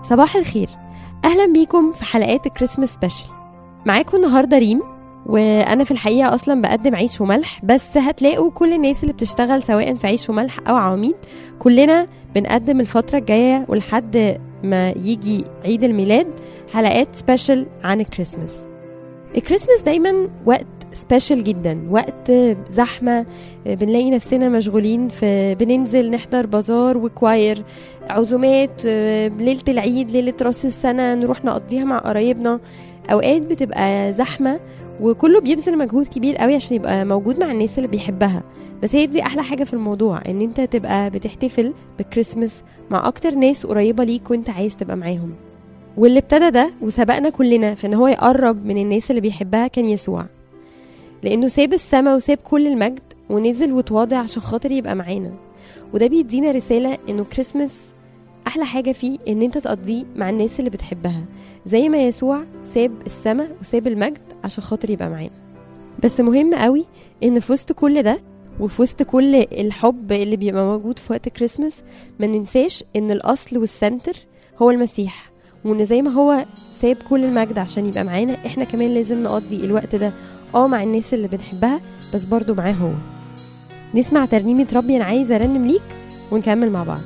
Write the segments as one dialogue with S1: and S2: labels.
S1: صباح الخير اهلا بيكم في حلقات الكريسماس سبيشال معاكم النهارده ريم وانا في الحقيقه اصلا بقدم عيش وملح بس هتلاقوا كل الناس اللي بتشتغل سواء في عيش وملح او عواميد كلنا بنقدم الفتره الجايه ولحد ما يجي عيد الميلاد حلقات سبيشال عن الكريسماس الكريسماس دايما وقت سبيشال جدا وقت زحمة بنلاقي نفسنا مشغولين في بننزل نحضر بازار وكواير عزومات ليلة العيد ليلة راس السنة نروح نقضيها مع قرايبنا أوقات بتبقى زحمة وكله بيبذل مجهود كبير قوي عشان يبقى موجود مع الناس اللي بيحبها بس هي دي احلى حاجه في الموضوع ان انت تبقى بتحتفل بالكريسماس مع اكتر ناس قريبه ليك وانت عايز تبقى معاهم واللي ابتدى ده وسبقنا كلنا في ان هو يقرب من الناس اللي بيحبها كان يسوع لانه ساب السما وساب كل المجد ونزل وتواضع عشان خاطر يبقى معانا وده بيدينا رساله انه كريسماس احلى حاجه فيه ان انت تقضيه مع الناس اللي بتحبها زي ما يسوع ساب السما وساب المجد عشان خاطر يبقى معانا بس مهم قوي ان في وسط كل ده وفي وسط كل الحب اللي بيبقى موجود في وقت كريسماس ما ننساش ان الاصل والسنتر هو المسيح وان زي ما هو ساب كل المجد عشان يبقى معانا احنا كمان لازم نقضي الوقت ده اه مع الناس اللي بنحبها بس برضو معاه هو نسمع ترنيمة ربي انا عايزة ارنم ليك ونكمل مع بعض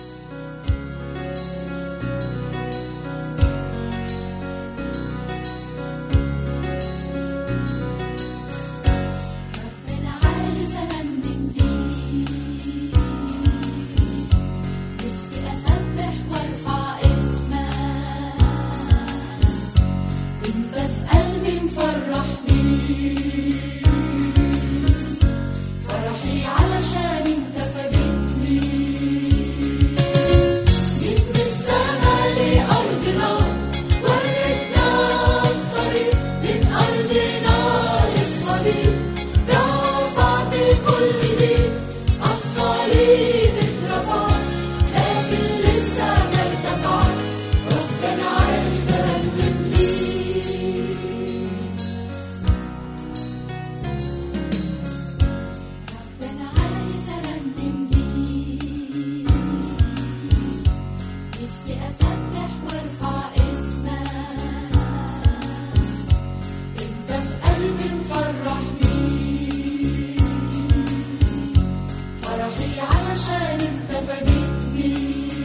S2: أنا عايزة أرنم ليك نفسي أسبح وأرفع اسمك أنت في قلبي مفرحني فرحي علشان أنت فادتني جيت من السما لأرضنا وريتنا الطريق من أرضنا للصليب رفعت كل دي عالصليب اترفعت لكن لسه ما ارتفعت ربنا عايز ارنم ليك ربنا عايز ارنم ليك نفسي اسبح وارفع اسمك انت في قلبي مفرحني فرحي علشان انت فادتني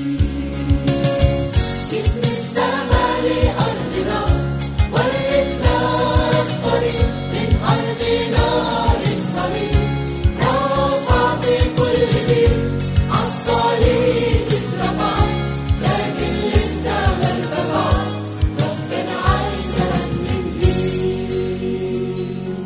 S2: جيت من السما لأرضنا وريتنا الطريق من أرضنا للصليب رفعت كل دي عالصليب اترفعت لكن لسه ما ارتفعت ربنا عايز ارنم ليك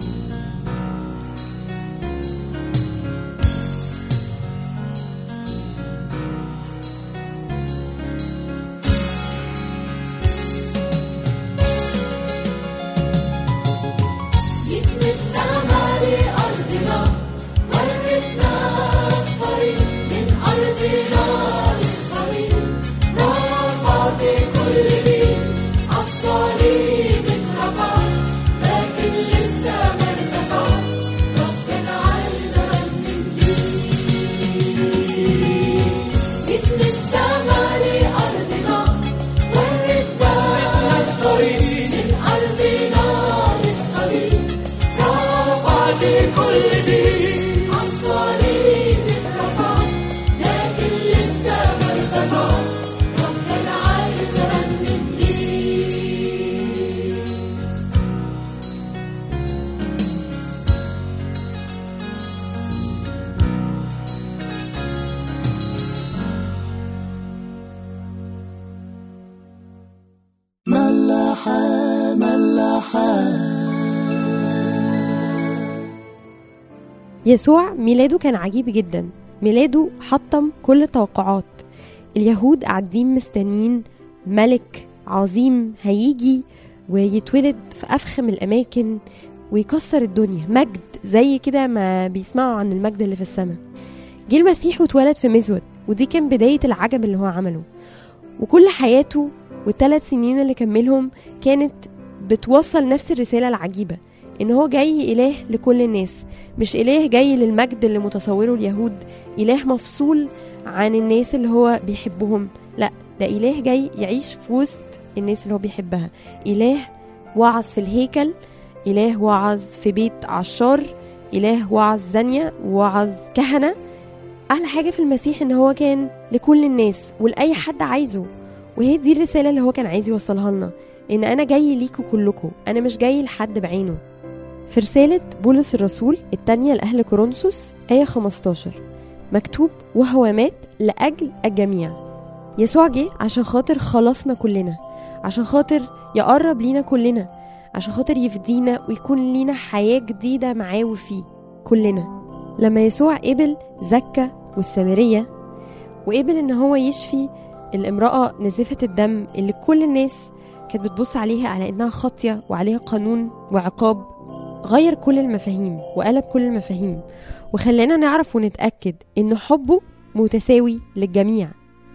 S2: جيت من السما لأرضنا وريتنا الطريق من أرضنا للصليب رفعت كل دي عالصليب اترفعت لكن لسه ما ارتفعت ربنا عايز أرنم ليك جيت من السما لأرضنا وريتنا الطريق من أرضنا للصليب رفعت كل دي عالصليب اترفعت لكن لسه ما ارتفعت ربنا عايز أرنم ليك
S1: يسوع ميلاده كان عجيب جدا ميلاده حطم كل التوقعات اليهود قاعدين مستنيين ملك عظيم هيجي ويتولد في أفخم الأماكن ويكسر الدنيا مجد زي كده ما بيسمعوا عن المجد اللي في السماء جه المسيح واتولد في مزود ودي كان بداية العجب اللي هو عمله وكل حياته والثلاث سنين اللي كملهم كانت بتوصل نفس الرسالة العجيبة ان هو جاي اله لكل الناس مش اله جاي للمجد اللي متصوره اليهود اله مفصول عن الناس اللي هو بيحبهم لا ده إله جاي يعيش في وسط الناس اللي هو بيحبها إله وعظ في الهيكل إله وعظ في بيت عشار إله وعظ زانية وعظ كهنة أحلى حاجة في المسيح إن هو كان لكل الناس ولأي حد عايزه وهي دي الرسالة اللي هو كان عايز يوصلها لنا إن أنا جاي ليكوا كلكوا أنا مش جاي لحد بعينه في رسالة بولس الرسول التانية لأهل كورنثوس آية 15 مكتوب وهو مات لأجل الجميع يسوع جه عشان خاطر خلصنا كلنا عشان خاطر يقرب لينا كلنا عشان خاطر يفدينا ويكون لينا حياة جديدة معاه وفيه كلنا لما يسوع قبل زكا والسامرية وقبل ان هو يشفي الامرأة نزفة الدم اللي كل الناس كانت بتبص عليها على انها خاطية وعليها قانون وعقاب غير كل المفاهيم وقلب كل المفاهيم وخلانا نعرف ونتأكد ان حبه متساوي للجميع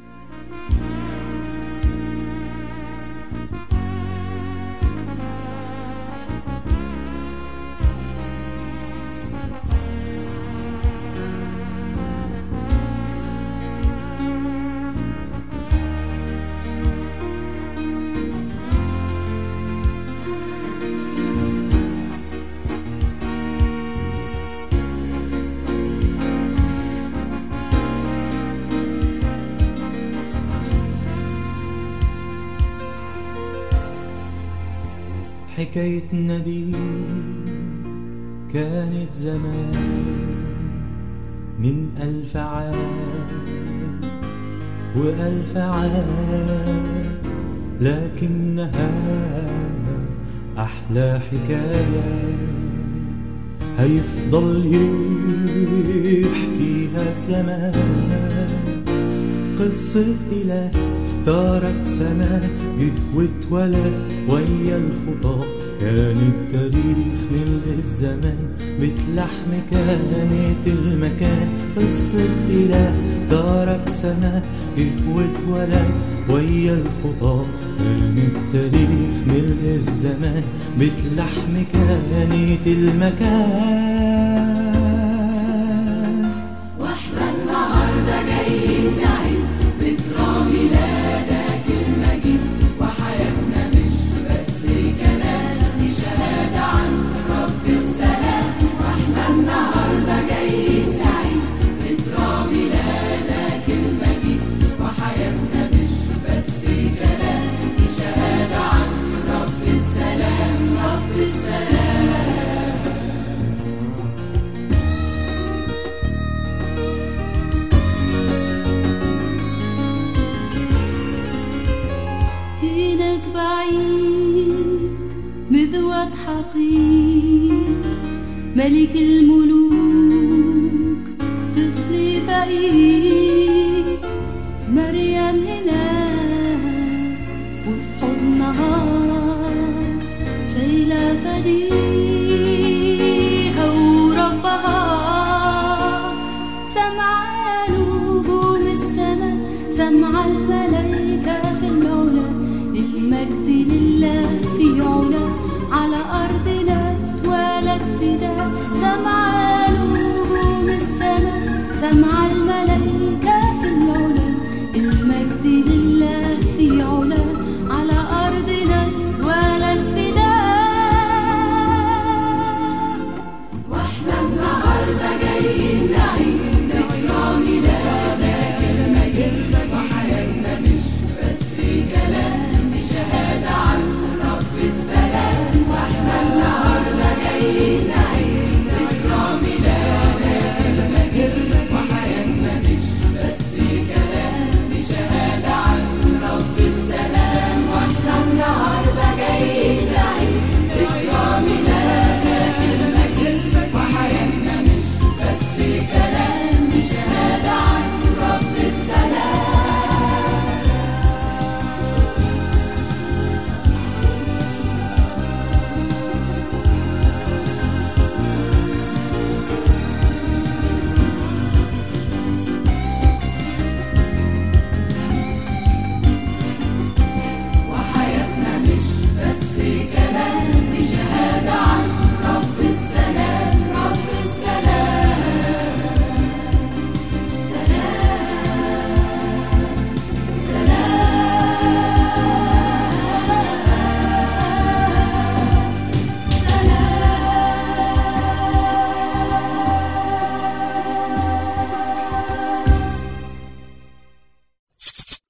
S3: حكايتنا دي كانت زمان من ألف عام وألف عام لكنها أحلى حكاية هيفضل يحكيها زمان قصة إله ترك سماء جه واتولد ويا الخطى كان التاريخ ملء الزمان بتلحم كانت المكان قصة إله ترك سماء جه واتولد ويا الخطى كان التاريخ ملء الزمان بتلحم كانت المكان
S2: واحنا النهارده جايين نعيد ذكرى ميلادك المجيد وحياتنا مش بس كلام دي شهادة عن رب السلام واحنا النهارده جايين نعيد ذكرى ميلادك المجيد وحياتنا مش بس كلام دي شهادة عن رب السلام رب السلام
S4: هناك بعيد مذوة حقير ملك الملوك طفل فقير مريم هناك وفي حضنها شايلة فديها وربها سمع نجوم السماء سمع الملائكة في العلا المجد لله في علا على أرضنا اتولد فداء سمع نجوم السماء سمع الملائكة في العلا المجد لله في علا على أرضنا اتولد فداء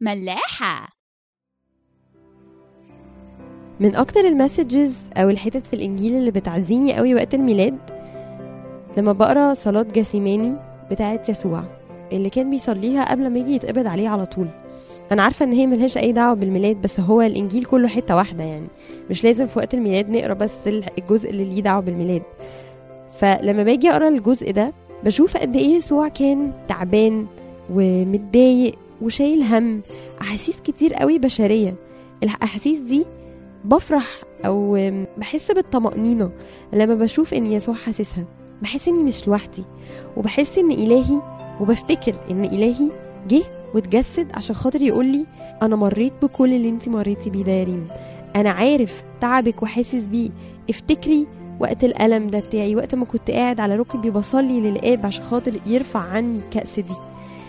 S5: ملاحة
S1: من اكتر المسجز او الحتت في الانجيل اللي بتعزيني قوي وقت الميلاد لما بقرا صلاه جاسيماني بتاعه يسوع اللي كان بيصليها قبل ما يجي يتقبض عليه على طول انا عارفه ان هي ملهاش اي دعوه بالميلاد بس هو الانجيل كله حته واحده يعني مش لازم في وقت الميلاد نقرا بس الجزء اللي ليه دعوه بالميلاد فلما باجي اقرا الجزء ده بشوف قد ايه يسوع كان تعبان ومتضايق وشايل هم احاسيس كتير قوي بشريه الاحاسيس دي بفرح او بحس بالطمأنينة لما بشوف ان يسوع حاسسها بحس اني مش لوحدي وبحس ان الهي وبفتكر ان الهي جه واتجسد عشان خاطر يقول لي انا مريت بكل اللي انت مريتي بيه ده يا ريم انا عارف تعبك وحاسس بيه افتكري وقت الألم ده بتاعي وقت ما كنت قاعد على ركبي بصلي للآب عشان خاطر يرفع عني الكأس دي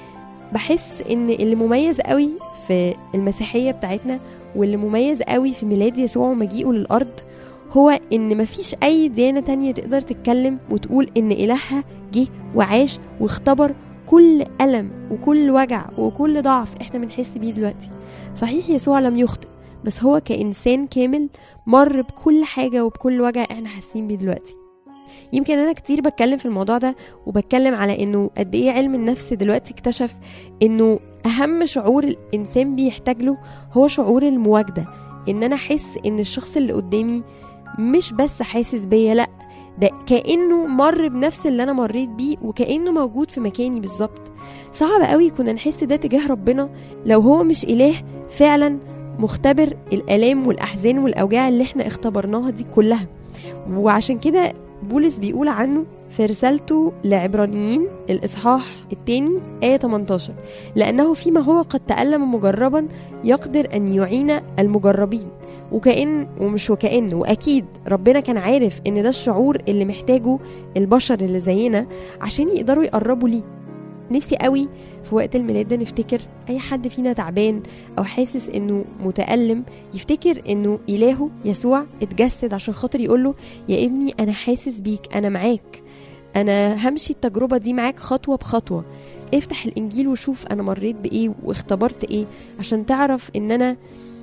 S1: بحس ان اللي مميز قوي في المسيحية بتاعتنا واللي مميز قوي في ميلاد يسوع ومجيئه للأرض هو ان مفيش اي ديانة تانية تقدر تتكلم وتقول ان الهها جه وعاش واختبر كل ألم وكل وجع وكل ضعف احنا بنحس بيه دلوقتي صحيح يسوع لم يخطئ بس هو كإنسان كامل مر بكل حاجة وبكل وجع احنا حاسين بيه دلوقتي يمكن انا كتير بتكلم في الموضوع ده وبتكلم على انه قد ايه علم النفس دلوقتي اكتشف انه اهم شعور الانسان بيحتاج له هو شعور المواجده ان انا احس ان الشخص اللي قدامي مش بس حاسس بيا لا ده كانه مر بنفس اللي انا مريت بيه وكانه موجود في مكاني بالظبط صعب قوي كنا نحس ده تجاه ربنا لو هو مش اله فعلا مختبر الالام والاحزان والاوجاع اللي احنا اختبرناها دي كلها وعشان كده بولس بيقول عنه في رسالته لعبرانيين الإصحاح الثاني آية 18 لأنه فيما هو قد تألم مجربا يقدر أن يعين المجربين وكأن ومش وكأن وأكيد ربنا كان عارف إن ده الشعور اللي محتاجه البشر اللي زينا عشان يقدروا يقربوا ليه نفسي قوي في وقت الميلاد ده نفتكر اي حد فينا تعبان او حاسس انه متألم يفتكر انه الهه يسوع اتجسد عشان خاطر يقوله يا ابني انا حاسس بيك انا معاك انا همشي التجربة دي معاك خطوة بخطوة افتح الانجيل وشوف انا مريت بايه واختبرت ايه عشان تعرف ان انا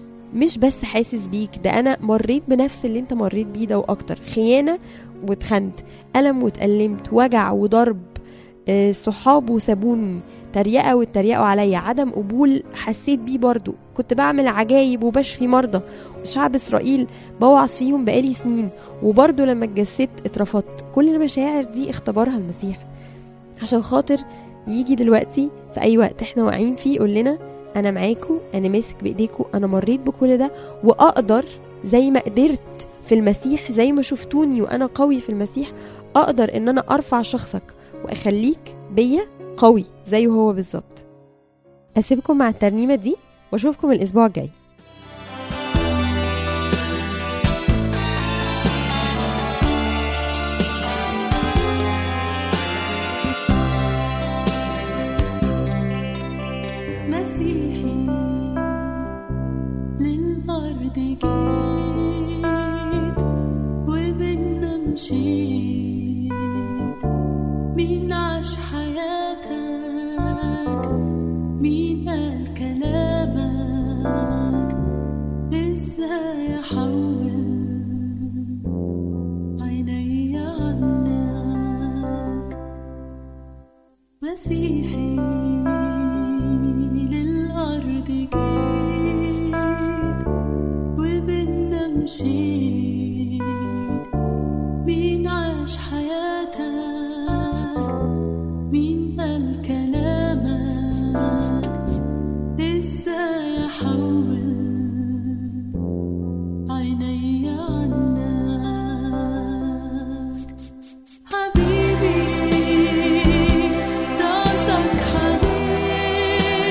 S1: مش بس حاسس بيك ده انا مريت بنفس اللي انت مريت بيه ده واكتر خيانة واتخنت ألم واتألمت وجع وضرب آه، صحاب وسابوني تريقة واتريقوا عليا عدم قبول حسيت بيه برضو كنت بعمل عجايب وبشفي مرضى وشعب إسرائيل بوعظ فيهم بقالي سنين وبرضو لما اتجسدت اترفضت كل المشاعر دي اختبرها المسيح عشان خاطر يجي دلوقتي في أي وقت احنا واقعين فيه يقول لنا أنا معاكم أنا ماسك بإيديكم أنا مريت بكل ده وأقدر زي ما قدرت في المسيح زي ما شفتوني وأنا قوي في المسيح أقدر إن أنا أرفع شخصك واخليك بيا قوي زيه هو بالظبط اسيبكم مع الترنيمه دي واشوفكم الاسبوع الجاي
S4: مسيحي للأرض جيت وبينا مشيت مين عاش حياتك مين قال كلامك ازاي احول عيني عنك مسيحي للأرض جيت وبينا مشيت مين عاش حياتك مين قال كلامك ازاي احول عيني عنك حبيبي راسك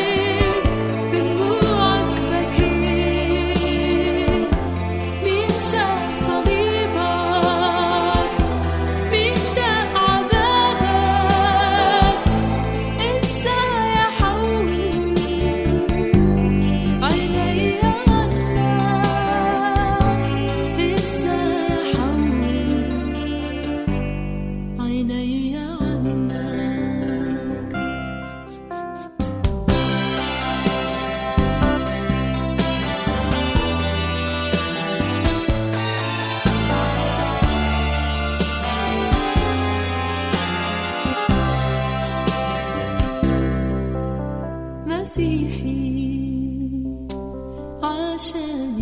S4: حنين بدموعك بكيت مين عشان